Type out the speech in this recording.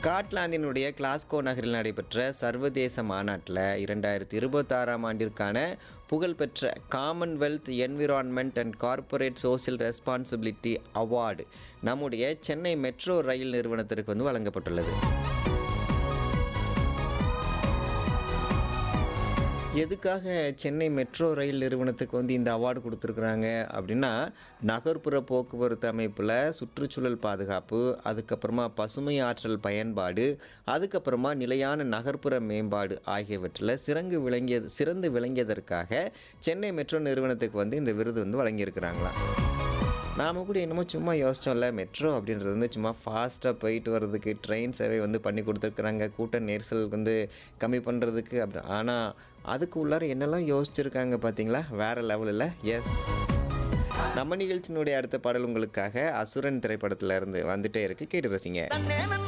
ஸ்காட்லாந்தினுடைய Glasgow நகரில் நடைபெற்ற சர்வதேச மாநாட்டில் இரண்டாயிரத்தி இருபத்தாறாம் ஆண்டிற்கான புகழ்பெற்ற commonwealth environment and corporate social responsibility award நம்முடைய சென்னை மெட்ரோ ரயில் நிறுவனத்திற்கு வந்து வழங்கப்பட்டுள்ளது எதுக்காக சென்னை மெட்ரோ ரயில் நிறுவனத்துக்கு வந்து இந்த அவார்டு கொடுத்துருக்குறாங்க அப்படின்னா நகர்ப்புற போக்குவரத்து அமைப்பில் சுற்றுச்சூழல் பாதுகாப்பு அதுக்கப்புறமா பசுமை ஆற்றல் பயன்பாடு அதுக்கப்புறமா நிலையான நகர்ப்புற மேம்பாடு ஆகியவற்றில் சிறங்கு விளங்கியது சிறந்து விளங்கியதற்காக சென்னை மெட்ரோ நிறுவனத்துக்கு வந்து இந்த விருது வந்து வழங்கியிருக்கிறாங்களாம் நாம் கூட என்னமோ சும்மா யோசிச்சோம்ல மெட்ரோ அப்படின்றது வந்து சும்மா ஃபாஸ்ட்டாக போயிட்டு வர்றதுக்கு ட்ரெயின் சேவை வந்து பண்ணி கொடுத்துருக்குறாங்க கூட்ட நெரிசல் வந்து கம்மி பண்ணுறதுக்கு அப்படி ஆனால் அதுக்கு உள்ளார என்னெல்லாம் யோசிச்சிருக்காங்க பார்த்தீங்களா வேறு லெவலில் எஸ் நம்ம நிகழ்ச்சியினுடைய அடுத்த பாடல் உங்களுக்காக அசுரன் திரைப்படத்துல இருந்து வந்துட்டே இருக்கு கேட்டு ரசிங்க